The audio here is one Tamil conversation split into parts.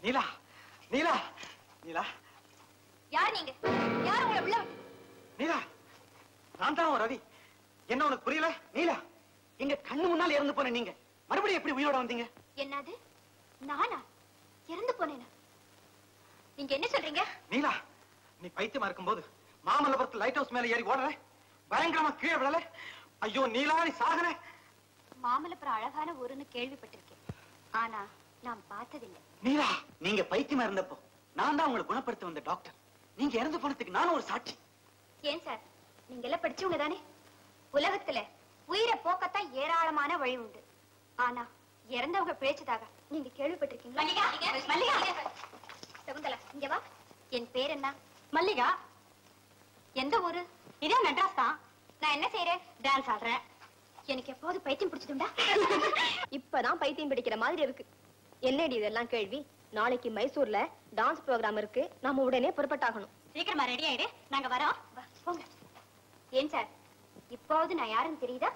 நீலா நீலா நீலா யார் நீங்க யார் உங்களை உள்ள விட்டு- நீலா நான் தான் ரவி என்ன உனக்கு புரியல நீலா எங்க கண்ணு முன்னால் இறந்து போன நீங்க மறுபடியும் எப்படி உயிரோட வந்தீங்க என்னது நானா இறந்து போனேனா நீங்க என்ன சொல்றீங்க நீலா நீ பைத்தியமா இருக்கும்போது மாமல்லபுரத்து லைட் ஹவுஸ் மேல ஏறி ஓடல பயங்கரமா கீழே விழல ஐயோ நீலா நீ சாகன மாமல்லபுரம் அழகான ஊருன்னு கேள்விப்பட்டிருக்கேன் ஆனா நான் பார்த்ததில்லை நீலா நீங்க பைத்தியமா இருந்தப்போ நான் தான் உங்களை குணப்படுத்த வந்த டாக்டர் நீங்க இறந்து போனதுக்கு நானும் ஒரு சாட்சி ஏன் சார் நீங்க எல்லாம் படிச்சவங்க தானே உலகத்துல உயிரை போக்கத்தான் ஏராளமான வழி உண்டு ஆனா இறந்தவங்க பிழைச்சதாக நீங்க கேள்விப்பட்டிருக்கீங்களா மல்லிகா சகுந்தலா இங்க வா என் பேர் என்ன மல்லிகா எந்த ஊரு இதே மெட்ராஸ் தான் நான் என்ன செய்யறேன் டான்ஸ் ஆடுறேன் எனக்கு எப்போது பைத்தியம் பிடிச்சதுண்டா இப்பதான் பைத்தியம் பிடிக்கிற மாதிரி இருக்கு என்னடி இதெல்லாம் கேள்வி நாளைக்கு மைசூர்ல டான்ஸ் ப்ரோக்ராம் இருக்கு நாம உடனே புறப்பட்டாகணும் சீக்கிரமா ரெடி ஆயிடு நாங்க வரோம் வா, போங்க ஏன் சார் இப்போது நான் யாருன்னு தெரியுதா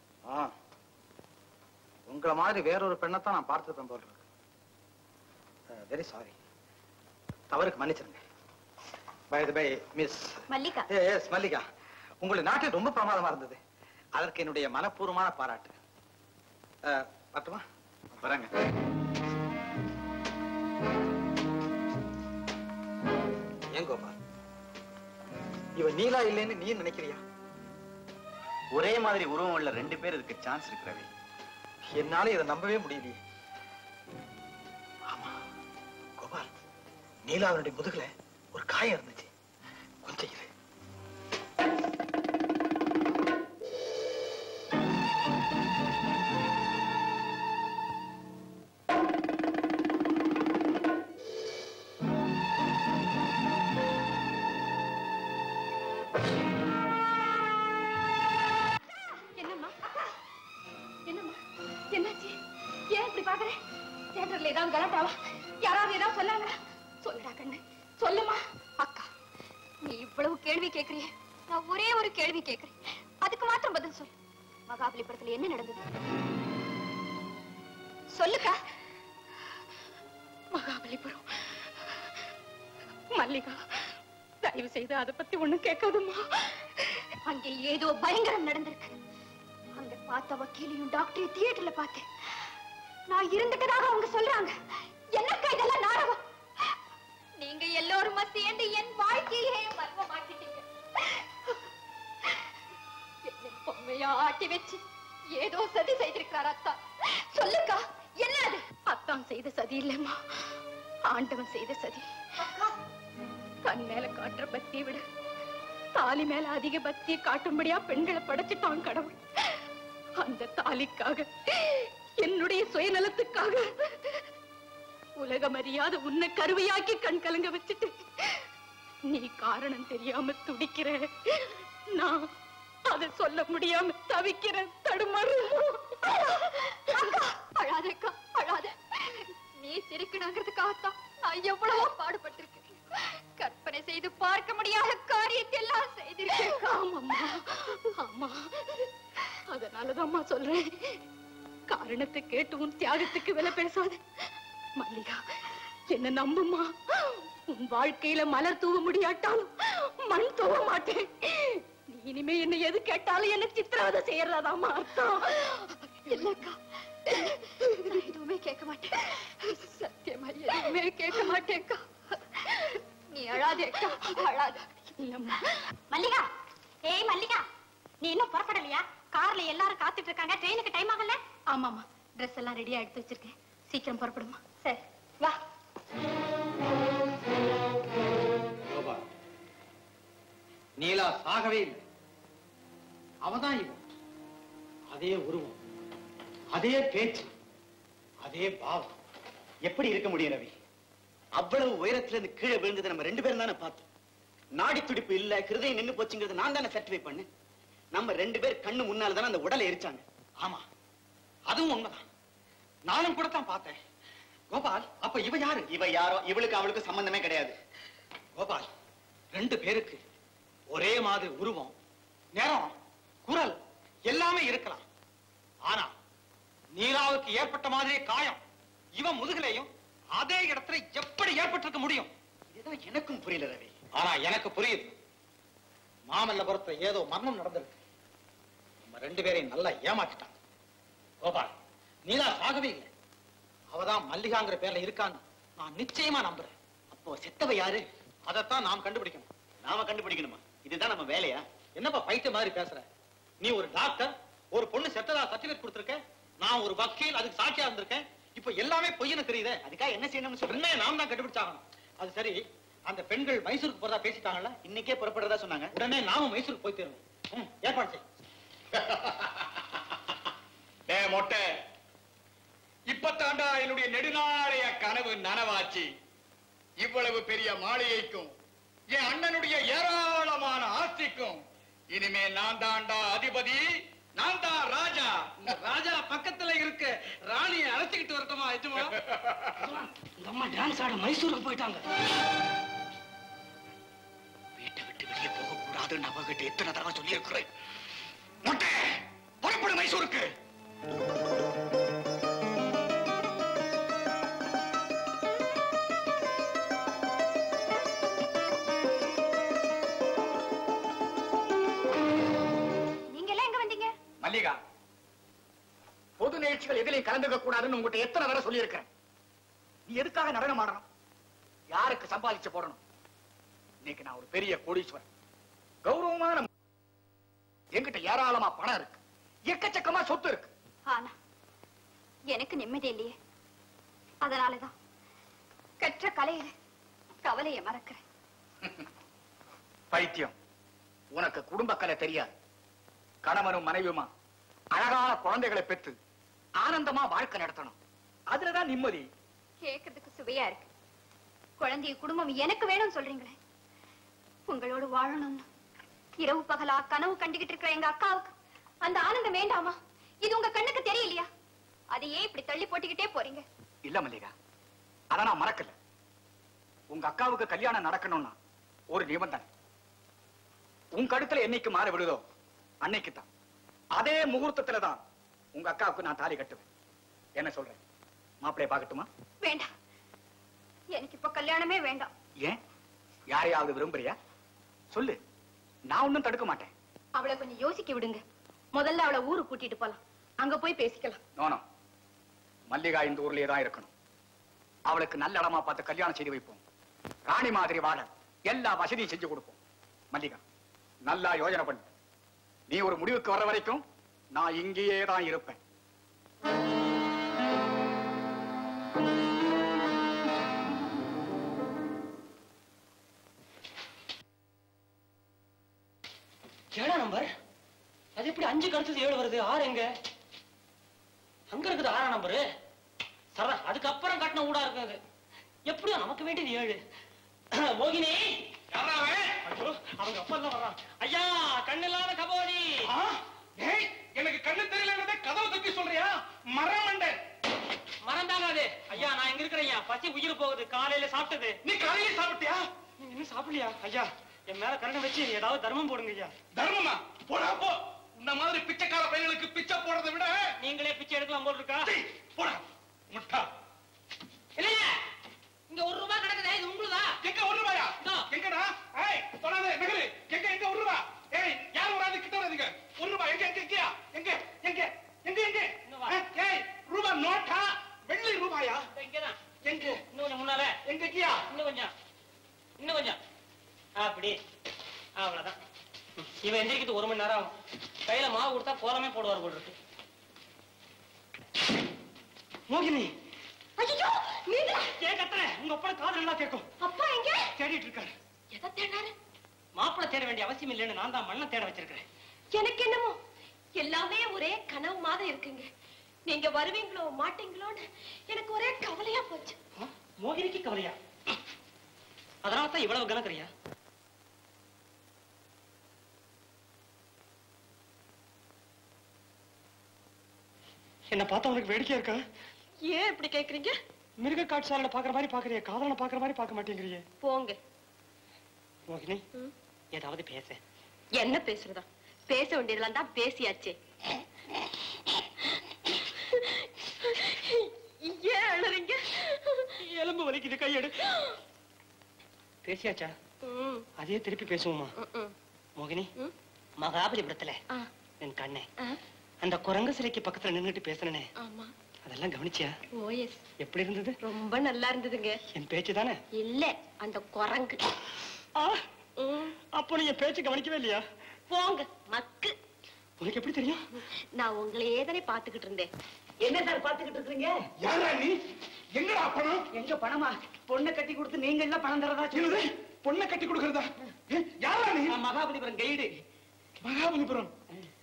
உங்களை மாதிரி வேறொரு பெண்ணைத்தான் நான் பார்த்திருப்பேன் போல இருக்கு வெரி சாரி தவறுக்கு மன்னிச்சிருங்க bye bye miss Mallika yes Mallika உங்களுடைய நாட்டில் ரொம்ப பிரமாதமா இருந்தது அதற்கு என்னுடைய மனப்பூர்வமான பாராட்டு அஹ், வரட்டுமா வரேங்க ஏன் கோபால் இவ நீலா இல்லைன்னு நீ நினைக்கிறியா ஒரே மாதிரி உருவம் உள்ள ரெண்டு பேர் இதுக்கு சான்ஸ் இருக்கிறவே என்னால இதை நம்பவே முடியலையே ஆமா கோபால் நீலாவனுடைய முதுகுல ஒரு காயம் இருந்துச்சு கொஞ்சம் இரு என்னம்மா என்னம்மா என்னாச்சு ஏன் இப்படி பாக்குற தியேட்டர்ல ஏதாவது கலாட்டாவா யாராவது ஏதாவது சொன்னாங்களா சொல்லுடா கண்ணு சொல்லுமா அக்கா நீ இவ்வளவு கேள்வி கேக்குறிய நான் ஒரே ஒரு கேள்வி கேக்குறேன் அதுக்கு மாத்திரம் பதில் சொல்லு மகாபலிபுரத்துல என்ன நடந்தது சொல்லுக்கா மகாபலிபுரம் மல்லிகா தயவு செய்து அதை பத்தி ஒண்ணும் கேட்காதுமா அங்கே ஏதோ பயங்கரம் நடந்திருக்கு அங்க பார்த்த வக்கீலையும் டாக்டரையும் தியேட்டர்ல பார்த்தேன் நான் இருந்துட்டதாக அவங்க சொல்றாங்க என்னக்கா இதெல்லாம் நாடகம் நீங்க எல்லோருமா சேர்ந்து என் வாழ்க்கையே மர்மமாக்கிட்டீங்க என்னை பொம்மையா ஆட்டி வச்சு ஏதோ சதி செய்திருக்கிறார் அத்தா சொல்லுக்கா என்ன அது அத்தான் செய்த சதி இல்லைம்மா ஆண்டவன் செய்த சதி தன் மேல காட்டுற பக்தியை விட தாலி மேல அதிக பக்தியை காட்டும்படியா பெண்களை படைச்சிட்டான் கடவுள் அந்த தாலிக்காக என்னுடைய சுயநலத்துக்காக உலகம் அறியாத உன்னை கருவையாக்கி கண் கலங்க வச்சுட்டு நீ காரணம் தெரியாம துடிக்கிற நான் அதை சொல்ல முடியாம தவிக்கிறேன் தடுமாறும் அக்கா, அழாத அக்கா அழாத நீ சிரிக்கணுங்கிறதுக்காகத்தான் நான் எவ்வளவோ பாடுபட்டிருக்கேன் கற்பனை செய்து பார்க்க முடியாத காரியத்தை எல்லாம் செய்திருக்கேன் ஆமாம்மா ஆமா அதனாலதாம்மா சொல்றேன் காரணத்தை கேட்டு உன் தியாகத்துக்கு விலை பேசாத மல்லிகா என்ன நம்புமா உன் வாழ்க்கையில மலர் தூவ முடியாட்டாலும் மண் தூவ மாட்டேன் நீ இனிமே என்ன எது கேட்டாலும் என்ன சித்திரவதை செய்யறதாமா அர்த்தம் இல்லக்கா நான் எதுவுமே கேட்க மாட்டேன் சத்தியமா எதுவுமே கேட்க மாட்டேன்க்கா நீ அழாதே அக்கா அழாத இல்லம்மா மல்லிகா ஏய் மல்லிகா நீ இன்னும் புறப்படலையா கார்ல எல்லாரும் காத்துட்டு இருக்காங்க ட்ரெயினுக்கு டைம் ஆகல ஆமாமா ட்ரெஸ் எல்லாம் ரெடியா எடுத்து வச்சிருக்கேன் சீக்கிரம் புறப்படுமா சரி வா கோபால் நீலா சாகவே இல்லை அவதான் இவன் அதே உருவம் அதே பேச்சு அதே பாவம் எப்படி இருக்க முடியும் ரவி அவ்வளவு உயரத்துல இருந்து கீழே விழுந்ததை நம்ம ரெண்டு பேரும் தானே பார்த்தோம் நாடி துடிப்பு இல்ல ஹிருதயம் நின்னு போச்சுங்கிறது நான் தானே சர்டிஃபை பண்ணேன் நம்ம ரெண்டு பேர் கண்ணு முன்னால தானே அந்த உடலை எரிச்சாங்க ஆமா அதுவும் உண்மைதான் நானும் கூட தான் பார்த்தேன் கோபால் அப்ப இவ யாரு இவ யாரோ இவளுக்கு அவளுக்கு சம்பந்தமே கிடையாது கோபால் ரெண்டு பேருக்கு ஒரே மாதிரி உருவம் நிறம் குரல் எல்லாமே இருக்கலாம் ஆனா நீலாவுக்கு ஏற்பட்ட மாதிரியே காயம் இவன் முதுகுலையும் அதே இடத்துல எப்படி ஏற்பட்டிருக்க முடியும் இதுதான் எனக்கும் புரியல ரவி ஆனா எனக்கு புரியுது மாமல்லபுரத்துல ஏதோ மர்மம் நடந்திருக்கு நம்ம ரெண்டு பேரையும் நல்லா ஏமாத்திட்டாங்க கோபால் நீதான் சாகவே இல்லை அவதான் மல்லிகாங்கிற பேர்ல இருக்கான்னு நான் நிச்சயமா நம்புறேன் அப்போ செத்தவ யாரு அதைத்தான் நாம் கண்டுபிடிக்கணும் நாம கண்டுபிடிக்கணுமா இதுதான் நம்ம வேலையா என்னப்பா பைத்திய மாதிரி பேசுற நீ ஒரு டாக்டர் ஒரு பொண்ணு செத்ததா சர்டிபிகேட் கொடுத்திருக்க நான் ஒரு வக்கீல் அதுக்கு சாட்சியா இருந்திருக்கேன் இப்ப எல்லாமே பொய்னு தெரியுதே அதுக்காக என்ன செய்யணும்னு சொல்றேன் உண்மையை நாம் தான் கண்டுபிடிச்சாகணும் அது சரி அந்த பெண்கள் மைசூருக்கு போறதா பேசிட்டாங்கல்ல இன்னைக்கே புறப்படுறதா சொன்னாங்க உடனே நாமும் மைசூருக்கு போய் தருவோம் ம், ஏற்பாடு செய் டே மொட்டை இப்பத்தாண்டா என்னுடைய நெடுநாளைய கனவு நனவாச்சு இவ்வளவு பெரிய மாளிகைக்கும் என் அண்ணனுடைய ஏராளமான ஆஸ்திக்கும் இனிமே நான் தாண்டா அதிபதி நான் தான் ராஜா ராஜா பக்கத்துல இருக்க ராணியை அழைச்சிக்கிட்டு வரட்டுமா எஜமா இந்த அம்மா டான்ஸ் ஆட மைசூருக்கு போயிட்டாங்க வீட்டை விட்டு வெளியே போக கூடாதுன்னு அவகிட்ட எத்தனை தடவை சொல்லி இருக்கிறேன் மொட்டை புறப்படு மைசூருக்கு நீங்க எல்லாம் எங்க வந்தீங்க மல்லிகா பொது நிகழ்ச்சிகள் எதிலையும் கலந்துக்க கூடாதுன்னு உங்ககிட்ட எத்தனை தடவை சொல்லியிருக்கிறேன் நீ எதுக்காக நடனம் ஆடணும் யாருக்கு சம்பாதிச்சு போடணும் இன்னைக்கு நான் ஒரு பெரிய கோடீஸ்வரன் கௌரவமான ம- என்கிட்ட ஏராளமா பணம் இருக்கு எக்கச்சக்கமா சொத்து இருக்கு ஆனா எனக்கு நிம்மதி இல்லையே அதனாலதான் கற்ற கலையில கவலையை மறக்கிறேன் பைத்தியம் உனக்கு குடும்ப கலை தெரியாது கணவனும் மனைவியுமா அழகான குழந்தைகளை பெற்று ஆனந்தமா வாழ்க்கை நடத்தணும் அதுலதான் நிம்மதி கேட்கறதுக்கு சுவையா இருக்கு குழந்தைய குடும்பம் எனக்கு வேணும்னு சொல்றீங்களே உங்களோடு வாழணும்னு இரவு பகலா கனவு கண்டுகிட்டு இருக்கிற எங்க அக்காவுக்கு அந்த ஆனந்தம் வேண்டாமா இது உங்க கண்ணுக்கு தெரியலையா அதையே இப்படி தள்ளி போட்டுக்கிட்டே போறீங்க இல்ல மல்லிகா அத நான் மறக்கல உங்க அக்காவுக்கு கல்யாணம் நடக்கணும்னா ஒரு நிபந்தனை உன் கழுத்துல என்னைக்கு மாற விடுதோ அன்னைக்கு தான் அதே முகூர்த்தத்துல தான் உங்க அக்காவுக்கு நான் தாலி கட்டுவேன் என்ன சொல்றேன் மாப்பிளைய பார்க்கட்டுமா வேண்டாம் எனக்கு இப்ப கல்யாணமே வேண்டாம் ஏன் யாரையாவது விரும்புறியா சொல்லு நான் ஒண்ணும் தடுக்க மாட்டேன் அவளை கொஞ்சம் யோசிக்க விடுங்க முதல்ல அவளை ஊருக்கு கூட்டிட்டு போலாம் அங்க போய் பேசிக்கலாம் நோனோ மல்லிகா இந்த ஊர்லயே தான் இருக்கணும் அவளுக்கு நல்ல இடமா பார்த்து கல்யாணம் செய்து வைப்போம் ராணி மாதிரி வாழ எல்லா வசதியும் செஞ்சு கொடுப்போம் மல்லிகா நல்லா யோசனை பண்ணு நீ ஒரு முடிவுக்கு வர வரைக்கும் நான் இங்கேயே தான் இருப்பேன் ஏழா நம்பர் அது எப்படி அஞ்சு கடுத்தது ஏழு வருது ஆறு எங்க அங்க இருக்குது ஆறாம் நம்பரு சரா அதுக்கப்புறம் கட்டின ஊடா இருக்கு அது எப்படியோ நமக்கு வேண்டியது ஏழு மோகினி யாரா அவன்? ஐயோ அவங்க அப்பா தான் வர்றான் ஐயா கண்ணில்லாத கபோதி ஆ? ஏய், எனக்கு கண்ணு தெரியலன்றதை கதவை தப்பி சொல்றியா மரம் மண்டை மறந்தாங்க அது ஐயா நான் எங்க இருக்கிறேன் ஐயா பசி உயிர் போகுது காலையில சாப்பிட்டது நீ காலையில சாப்பிட்டியா நீங்க இன்னும் சாப்பிடலையா ஐயா என் மேல கருணை வச்சு ஏதாவது தர்மம் போடுங்க ஐயா தர்மமா போடா போ இந்த மாதிரி பிச்சைக்கார பையனுக்கு பிச்சை போடுறதை விட நீங்களே பிச்சை எடுக்கலாம் போல் இருக்கா டேய், போடா முட்டா இல்லையா இங்க ஒரு ரூபாய் கிடக்குதே இது உங்களுதா எங்க ஒரு ரூபாயா இதோ. எங்கடா ஏய் தொடாத நகரு எங்க எங்க ஒரு ரூபா ஏய் யாரும் வராது கிட்ட வராதீங்க ஒரு ரூபா எங்க எங்க எங்கயா எங்க எங்க எங்க எங்க இங்க வா. ஆ, ஏய் ரூபா நோட்டா வெள்ளி ரூபாயா இதோ இங்கதான் எங்க இன்னும் கொஞ்சம் முன்னால எங்க எங்கயா இன்னும் கொஞ்சம் இன்னும் கொஞ்சம் அப்படி அவ்வளவுதான் இவன் எந்திரிக்கிறது ஒரு மணி நேரம் ஆகும் கையில மாவு கொடுத்தா கோலமே போடுவார் போல் இருக்கு மோகினி ஐயோ நீங்க ஏன் கத்துற உங்க அப்பா காது நல்லா கேட்கும் அப்பா எங்க தேடிட்டு இருக்காரு எதை தேடினாரு மாப்பிள்ளை தேட வேண்டிய அவசியம் இல்லைன்னு நான் தான் மண்ணை தேட வச்சிருக்கிறேன் எனக்கு என்னமோ எல்லாமே ஒரே கனவு மாதிரி இருக்குங்க நீங்க வருவீங்களோ மாட்டீங்களோன்னு எனக்கு ஒரே கவலையா போச்சு ஆ? மோகினிக்கு கவலையா அதனால தான் இவ்வளவு கணக்கறியா என்ன பார்த்தா உனக்கு வேடிக்கையா இருக்கா ஏன் இப்படி கேக்குறீங்க மிருக காட்சியாளனை பாக்குற மாதிரி பாக்குறியே காதலனை பாக்குற மாதிரி பார்க்க மாட்டேங்கிறியே போங்க மோகினி ம். ஏதாவது பேச என்ன பேசுறதா பேச வேண்டியதெல்லாம் தான் பேசியாச்சே ஏன் அழுறீங்க எல வலிக்குது கையெடு பேசியாச்சா அதே திருப்பி பேசுவோமா மோகினி ம். மகாபலிபுரத்துல ஆ. என் கண்ணே ஆ. அந்த குரங்கு சிலைக்கு பக்கத்துல நின்னுட்டு பேசுனனே ஆமா அதெல்லாம் கவனிச்சியா ஓஎஸ் எப்படி இருந்தது ரொம்ப நல்லா இருந்ததுங்க என் பேச்சு தானே இல்ல அந்த குரங்கு ம், அப்போ நீ என் பேச்சு கவனிக்கவே இல்லையா போங்க மக்கு உனக்கு எப்படி தெரியும் நான் உங்களையே தானே பாத்துக்கிட்டு இருந்தேன் என்ன சார் பாத்துக்கிட்டு இருக்கீங்க யாரா நீ எங்கடா பணம் எங்க பணமா பொண்ணை கட்டி கொடுத்து நீங்க எல்லாம் பணம் தரதா என்னது பொண்ணை கட்டி கொடுக்கறதா ஏ, யாரா நீ நான் மகாபலிபுரம் கைடு மகாபலிபுரம்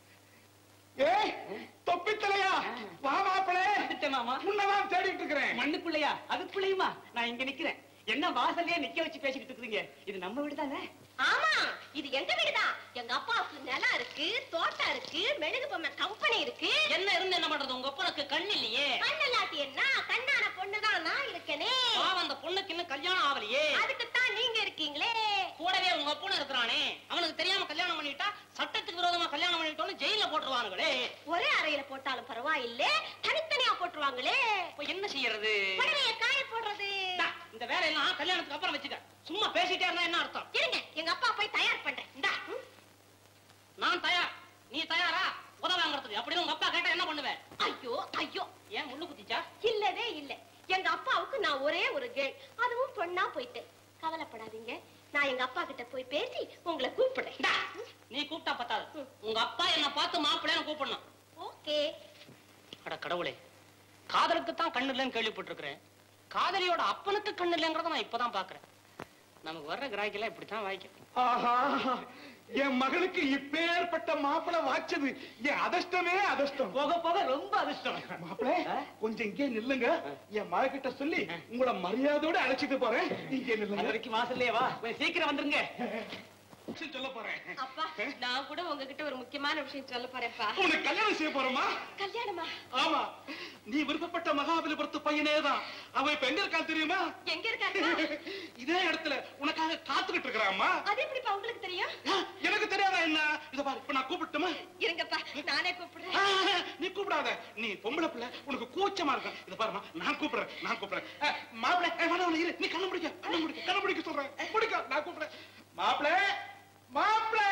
ஏய் தொப்பித்தலையா வா மாப்பிளே வந்துட்டேன் மாமா முன்னதான் தேடிட்டு இருக்கிறேன் மண்ணுக்குள்ளையா அதுக்குள்ளயுமா நான் இங்க நிக்கிறேன் என்ன வாசல்லயே நிக்க வச்சு பேசிக்கிட்டு இருக்கீங்க இது நம்ம வீடு தானே ஆமா இது எங்க வீடுதான் எங்க அப்பாவுக்கு நிலம் இருக்கு தோட்டம் இருக்கு மெழுகு பொம்மை கம்பெனி இருக்கு என்ன இருந்து என்ன பண்றது உங்க அப்பனுக்கு கண் இல்லையே கண்ணல்லாட்டி என்ன கண்ணான பொண்ணுதான் நான் இருக்கனே பாவம் அந்த பொண்ணுக்கு இன்னும் கல்யாணம் ஆகலையே அதுக்குத்தான் நீங்க இருக்கீங்களே கூடவே உங்க அப்பனும் இருக்கிறானே அவனுக்கு தெரியாம கல்யாணம் பண்ணிட்டா சட்டத்துக்கு விரோதமா கல்யாணம் பண்ணிட்டோம்னு ஜெயில போட்டுருவானுங்களே ஒரே அறையில போட்டாலும் பரவாயில்லை தனித்தனியா போட்டுருவாங்களே இப்ப என்ன செய்யறது புடவைய காய போடுறது இந்தா, இந்த வேலையெல்லாம் கல்யாணத்துக்கு அப்புறம் வச்சுக்க சும்மா பேசிட்டே இருந்தா என்ன அர்த்தம் இருங்க எங்க அப்பா போய் தயார் பண்றேன் இந்தா ம். நான் தயார் நீ தயாரா உத வாங்குறதுக்கு அப்படின்னு உங்க அப்பா கேட்டா என்ன பண்ணுவேன் ஐயோ ஐயோ ஏன் முள்ளு குத்திச்சா இல்லவே இல்ல எங்க அப்பாவுக்கு நான் ஒரே ஒரு கேள் அதுவும் பொண்ணா போயிட்டேன் கவலைப்படாதீங்க நான் எங்க அப்பா கிட்ட போய் பேசி உங்களை கூப்பிடுறேன் இந்தா, நீ கூப்பிட்டா பத்தாது உங்க அப்பா என்ன பார்த்து மாப்பிள்ளைன்னு கூப்பிடணும் ஓகே அட கடவுளே காதலுக்கு தான் கண்ணு இல்லைன்னு கேள்விப்பட்டிருக்கிறேன் காதலியோட அப்பனுக்கு கண்ணு இல்லைங்கிறத நான் இப்பதான் பாக்குறேன் நமக்கு வர்ற கிராய்க்கெல்லாம் இப்படித்தான் வாய்க்கும் ஆஹா என் மகளுக்கு இப்பேற்பட்ட மாப்பிளை வாச்சது என் அதிர்ஷ்டமே அதிர்ஷ்டம் போக போக ரொம்ப அதிர்ஷ்டம் மாப்பிளை கொஞ்சம் இங்கே நில்லுங்க என் மக கிட்ட சொல்லி உங்களை மரியாதையோட அழைச்சிட்டு போறேன் இங்கே அது நில்லுங்க வரைக்கும் வாசல்லே வா கொஞ்சம் சீக்கிரம் வந்துருங்க விஷயம் சொல்ல போறேன் அப்பா நான் கூட உங்ககிட்ட ஒரு முக்கியமான விஷயம் சொல்ல போறேன்ப்பா உனக்கு கல்யாணம் செய்ய போறோமா கல்யாணமா ஆமா நீ விருப்பப்பட்ட மகாபலிபுரத்து பையனே தான் அவன் இப்ப எங்க இருக்கான் தெரியுமா எங்க இருக்காரு இதே இடத்துல உனக்காக காத்துக்கிட்டு இருக்கிறாம்மா அது எப்படிப்பா உங்களுக்கு தெரியும் எனக்கு தெரியாதா என்ன இத பாரு இப்ப நான் கூப்பிட்டுமா இருங்கப்பா நானே கூப்பிடுறேன் ஆ, நீ கூப்பிடாத நீ பொம்பளை பிள்ளை உனக்கு கூச்சமா இருக்கும் இத பாருமா நான் கூப்பிடுறேன் நான் கூப்பிடுறேன் அஹ், மாப்பிளை ஏய், வேணாம், வேணாம், இரு நீ கண்ணு முடிக்க கண்ணு முடிக்க கண்ணு முடிக்க சொல்றேன் முடிக்க நான் கூப்பிடுறேன் மாப்பிளை மாப்பிளை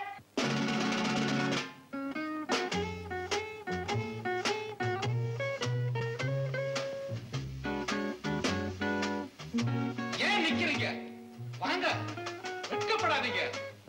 ஏன் நிக்கிறீங்க வாங்க வெட்கப்படாதீங்க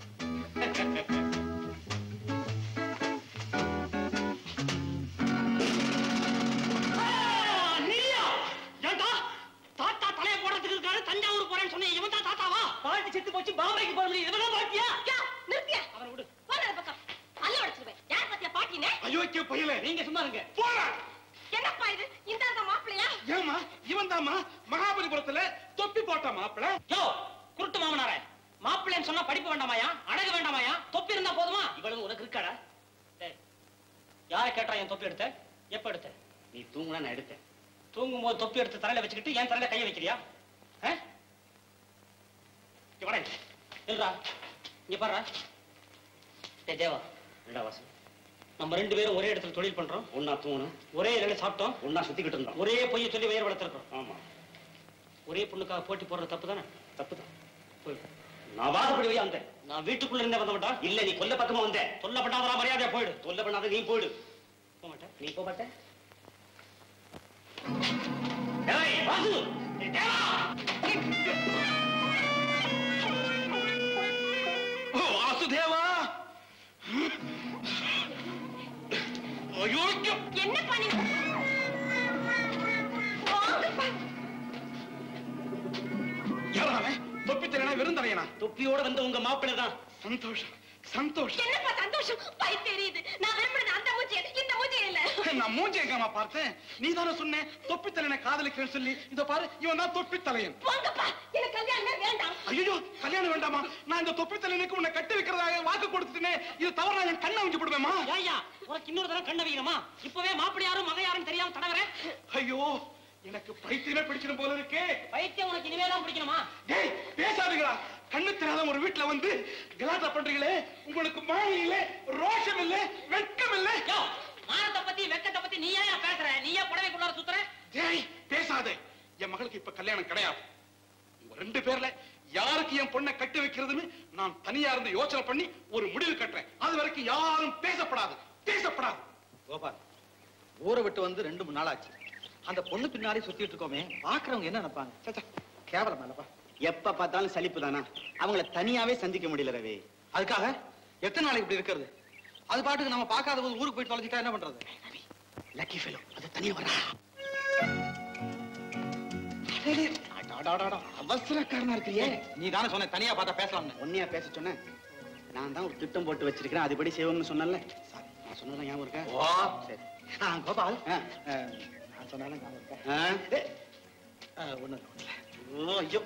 நீயா ஏன்டா தாத்தா தலைய போடுறதுக்கு இருக்காரு தஞ்சாவூர் போறேன்னு சொன்னேன் இவன் தான் தாத்தாவா பாட்டி செத்து போச்சு பாம்பேக்கு போக முடியும் இவன் பாட்டியா யா, நிறுத்தியா அவனை விடு போன பக்கம் பல்ல உடைச்சிருவேன் யார் பத்தியா பாட்டினே அயோக்கிய பையலே நீங்க சும்மா இருங்க போற என்னப்பா இது இந்த அந்த மாப்பிள்ளையா ஏமா இவன் தாமா மகாபலிபுரத்துல தொப்பி போட்ட மாப்பிள யோ குருட்டு மாமனாரே மாப்பிள்ளைன்னு சொன்னா படிப்பு வேண்டாமாயா அழகு வேண்டாமாயா தொப்பி இருந்தா போதுமா இவ்வளவு உனக்கு இருக்காடா டேய், யாரை கேட்டா என் தொப்பி எடுத்த எப்ப எடுத்த நீ தூங்குனா நான் எடுத்தேன் தூங்கும் போது தொப்பி எடுத்து தலையில வச்சுக்கிட்டு என் தலையில கைய வைக்கிறியா ஆ? இங்க வாடா இங்க. நில்றா இங்க பாருடா டேய் தேவா ரெண்டா வாசல் நம்ம ரெண்டு பேரும் ஒரே இடத்துல தொழில் பண்றோம் ஒன்னா தூங்கணும் ஒரே இலையில சாப்பிட்டோம் ஒன்னா சுத்திக்கிட்டு இருந்தோம் ஒரே பொய்ய சொல்லி வயிறு வளர்த்துருக்கோம் ஆமா ஒரே பொண்ணுக்காக போட்டி போடுறது தப்பு தானே தப்புதான் போய் நான் வாசப்படி போய் வந்தேன் நான் வீட்டுக்குள்ள இருந்தே வந்த மாட்டா இல்ல நீ கொல்ல பக்கமா வந்த சொல்ல பண்ணாதரா மரியாதையா போயிடு தொல்லை பண்ணாத நீ போயிடு போக மாட்டேன் நீ போக மாட்ட ஏய், வாசு ஏய், தேவா! ஓ, வாசுதேவா அயோக்கிய என்ன பண்ணி வாங்கப்பா யாரா அவன் தொப்பி தெரியனா விருந்தனையனா தொப்பியோட வந்த உங்க மாப்பிள்ளை தான் சந்தோஷம் சந்தோஷம் என்னப்பா சந்தோஷம் பை தெரியுது நான் விரும்புறது அந்த மூஞ்சி இந்த மூஞ்சி இல்ல நான் மூஞ்சி எங்கம்மா பார்த்தேன் நீ தானே சொன்ன தொப்பி தலையனை காதலிக்கிறேன்னு சொல்லி இத பாரு இவன் தான் தொப்பி தலையன் போங்கப்பா எனக்கு கல்யாணமே வேண்டாம் ஐயோ கல்யாணம் வேண்டாமா நான் இந்த தொப்பி தலையனுக்கு உன்னை கட்டி வைக்கிறதாக வாக்கு கொடுத்துட்டேனே இது தவிர நான் என் கண்ணை அவிஞ்சு போடுவேமா ஏய்யா உனக்கு இன்னொரு தடவை கண்ண வைக்கணுமா இப்பவே மாப்பிள்ளை யாரும் மகன் யாரும் தெரியாம தடவரேன் ஐயோ எனக்கு பைத்தியமே பிடிச்சிடும் போல இருக்கே பைத்தியம் உனக்கு இனிமே தான் பிடிக்கணுமா டேய் பேசாதீங்களா கண்ணு தெரியாத ஒரு வீட்டுல வந்து கலாட்டா பண்றீங்களே உங்களுக்கு மானம் இல்ல ரோஷம் இல்ல வெட்கம் இல்ல யோ மானத்தை பத்தி வெக்கத்தை பத்தி நீ ஏன் பேசுற நீ ஏன் புடவைக்குள்ளார சுத்துற டேய் பேசாதே என் மகளுக்கு இப்ப கல்யாணம் கிடையாது ரெண்டு பேர்ல யாருக்கு என் பொண்ணை கட்டி வைக்கிறதுன்னு நான் தனியா இருந்து யோசனை பண்ணி ஒரு முடிவு கட்டுறேன் அது வரைக்கும் யாரும் பேசப்படாது பேசப்படாது கோபால் ஊரை விட்டு வந்து ரெண்டு மூணு நாள் ஆச்சு அந்த பொண்ணு பின்னாடி சுத்திட்டு இருக்கோமே பாக்குறவங்க என்ன நினைப்பாங்க ச்சே, ச்சே, கேவலம் இல்லப்பா எப்ப பார்த்தாலும் சலிப்பு தானா அவங்கள தனியாவே சந்திக்க முடியல ரவி அதுக்காக எத்தனை நாளைக்கு இப்படி இருக்கிறது அது பாட்டுக்கு நம்ம பார்க்காத போது ஊருக்கு போயிட்டு தொலைச்சிட்டா என்ன பண்றது லக்கி ஃபெலோ அது தனியா வரா அவசரக்காரனா இருக்கிறியே நீ தானே சொன்ன தனியா பார்த்தா பேசலாம்னு உன்னையா பேச சொன்னேன் நான் தான் ஒரு திட்டம் போட்டு வச்சிருக்கிறேன் அதுபடி செய்வோம்னு சொன்னேன்ல சாரி நான் சொன்னதான் ஞாபகம் இருக்கா ஓ சரி ஆ, கோபால் ஆ. ஆ, நான் சொன்னாலும் ஞாபகம் இருக்கா? ஆ? ஆ, ஒண்ணும் இல்ல, ஒண்ணும் இல்ல. ஓ ஐயோ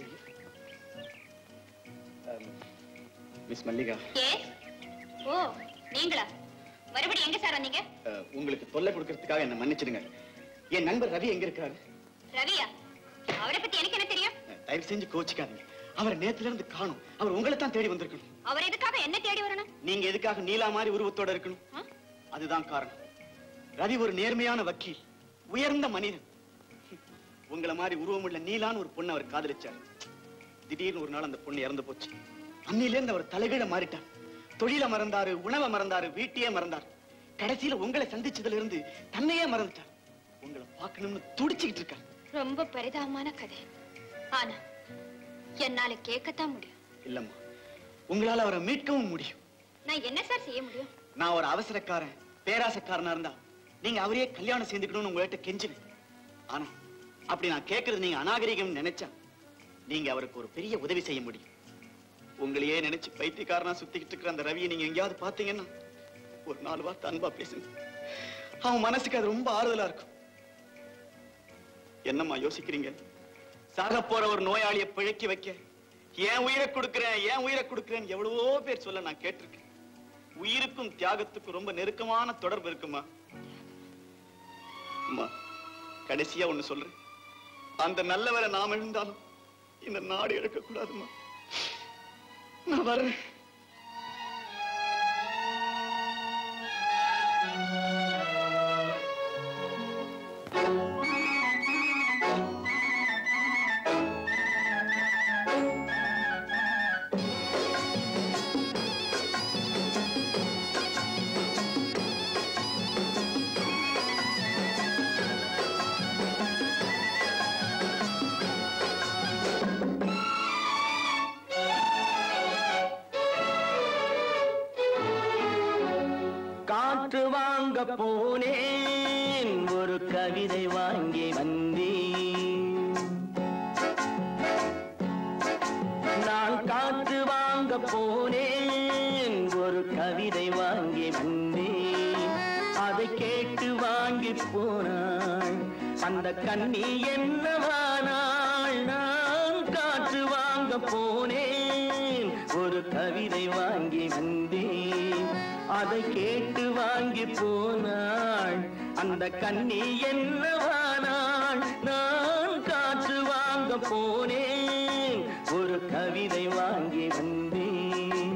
ஆம், மிஸ் மல்லிகா ஏ ஓ நீங்களா மறுபடியும் எங்க சார் வந்தீங்க அஹ், உங்களுக்கு தொல்லை கொடுக்கறதுக்காக என்ன மன்னிச்சிடுங்க என் நண்பர் ரவி எங்க இருக்காரு ரவியா அவரை பத்தி எனக்கு என்ன தெரியும் அஹ், தயவு செஞ்சு கோச்சிக்காதீங்க அவர் நேத்துல இருந்து காணும் அவர் உங்களை தான் தேடி வந்திருக்கணும் அவர் எதுக்காக என்ன தேடி வரணும் நீங்க எதுக்காக நீலா மாதிரி உருவத்தோட இருக்கணும் ஆ? அதுதான் காரணம் ரவி ஒரு நேர்மையான வக்கீல் உயர்ந்த மனிதன் உங்களை மாதிரி உருவமுள்ள நீலான்னு ஒரு பொண்ணு அவர் காதலிச்சார் திடீர்னு ஒரு நாள் அந்த பொண்ணு இறந்து போச்சு அன்னிலேருந்து அவர் தலைகீழ மாறிட்டார் தொழில மறந்தாரு உணவை மறந்தாரு வீட்டையே மறந்தார் கடைசியில உங்களை சந்திச்சதுல இருந்து தன்னையே மறந்துட்டார் உங்களை பார்க்கணும்னு துடிச்சுக்கிட்டு இருக்கார் ரொம்ப பரிதாபமான கதை ஆனா என்னால கேட்கத்தான் முடியும் இல்லம்மா உங்களால அவரை மீட்கவும் முடியும் நான் என்ன சார் செய்ய முடியும் நான் ஒரு அவசரக்காரன் பேராசக்காரனா இருந்தா நீங்க அவரையே கல்யாணம் சேர்ந்துக்கணும்னு உங்கள்கிட்ட கெஞ்சுவேன் ஆனா அப்படி நான் கேட்கறது நீங்க அநாகரிகம் நினைச்சா நீங்க அவருக்கு ஒரு பெரிய உதவி செய்ய முடியும் உங்களையே நினைச்சு பைத்தியக்காரனா சுத்திக்கிட்டு இருக்கிற அந்த ரவியை நீங்க எங்கேயாவது பாத்தீங்கன்னா ஒரு நாலு வார்த்தை அன்பா பேசுங்க அவன் மனசுக்கு அது ரொம்ப ஆறுதலா இருக்கும் என்னம்மா யோசிக்கிறீங்க சாக போற ஒரு நோயாளியை பிழைக்க வைக்க ஏன் உயிரை கொடுக்கிறேன் ஏன் உயிரை கொடுக்கிறேன் எவ்வளவோ பேர் சொல்ல நான் கேட்டிருக்கேன் உயிருக்கும் தியாகத்துக்கும் ரொம்ப நெருக்கமான தொடர்பு இருக்குமா அம்மா கடைசியா ஒண்ணு சொல்றேன் அந்த நல்லவரை நாம் எழுந்தாலும் இந்த நாடு இழக்க கூடாதுமா நான் வர்றேன் காற்று வாங்க போனேன் ஒரு கவிதை வாங்கி வந்தேன் நான் காற்று வாங்க போனேன் ஒரு கவிதை வாங்கி வந்தேன் அதை கேட்டு வாங்கி போனாள் அந்த கண்ணி என்னவானாள் நான் காற்று வாங்க போனேன் ஒரு கவிதை வாங்கி வந்தேன் அதை கேட்டு வாங்கி போனாள் அந்த கண்ணி என்னவானாள் நான் காற்று வாங்க போனேன் ஒரு கவிதை வாங்கி வந்தேன்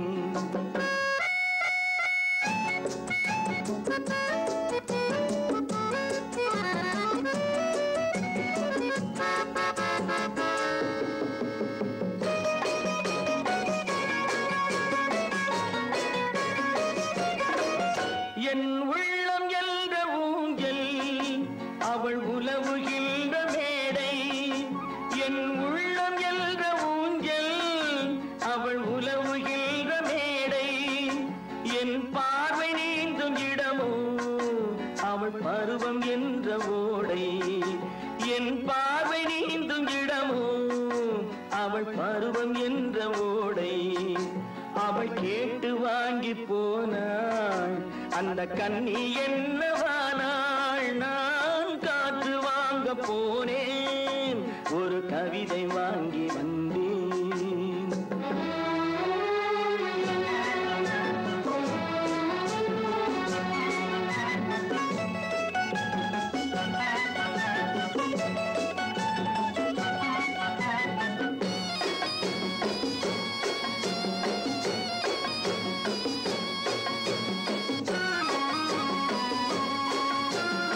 என் உள்ளம் என்ற ஊஞ்சல் அவள் உலவுகின்ற மேடை என் உள்ளம் என்ற ஊஞ்சல் அவள் உலவுகின்ற மேடை என் பார்வை நீந்தும் இடமோ அவள் பருவம் என்ற ஓடை என் பார்வை நீந்தும் இடமோ அவள் பருவம் என்ற ஓடை அவள் கேட்டு வாங்கி போனாள் அந்த கண்ணி என்னவானாள் நான் காற்று வாங்க போனேன் ஒரு கவிதை வாங்கி வந்தேன்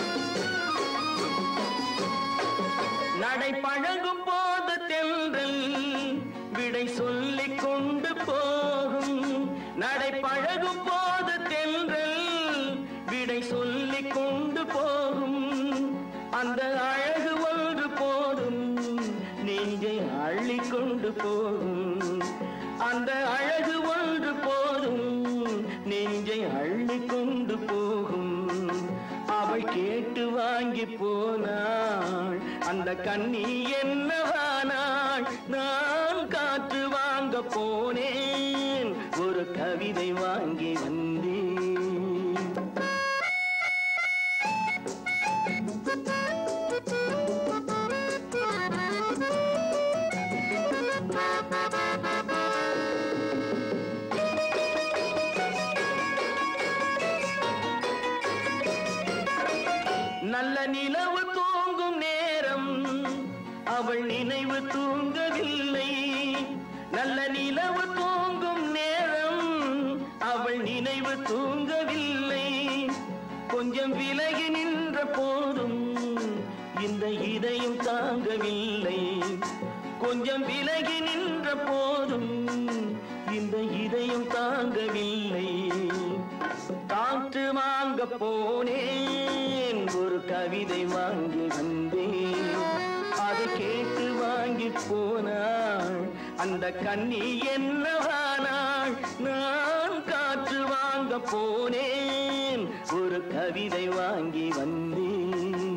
நடை பழகும் போது தென்றல் விடை சொல்லிக் கொண்டு போகும் நடை பழகும் போது தென்றல் விடை சொல்லிக் கொண்டு போகும் அந்த அழகு ஒன்று போதும் நெஞ்சை அள்ளிக் கொண்டு போகும் அந்த அழகு ஒன்று போதும் நெஞ்சை அள்ளிக் கொண்டு போகும் அவள் கேட்டு வாங்கி போனாள் அந்த கண்ணி என்னவானாள் நான் காற்று வாங்க போனேன் ஒரு கவிதை வாங்கி வந்தேன் நல்ல நிலவு தூங்கும் நேரம் அவள் நினைவு தூங்கவில்லை நல்ல நிலவு தூங்கும் நேரம் அவள் நினைவு தூங்கவில்லை கொஞ்சம் விலகி நின்ற போதும் இந்த இதயம் தாங்கவில்லை கொஞ்சம் விலகி நின்ற போதும் இந்த இதயம் தாங்கவில்லை காற்று வாங்க போனேன் ஒரு கவிதை வாங்கி வந்தேன் அதை கேட்டு வாங்கி போனாள் அந்த கண்ணி என்னவானாள் நான் காற்று வாங்க போனேன் ஒரு கவிதை வாங்கி வந்தேன்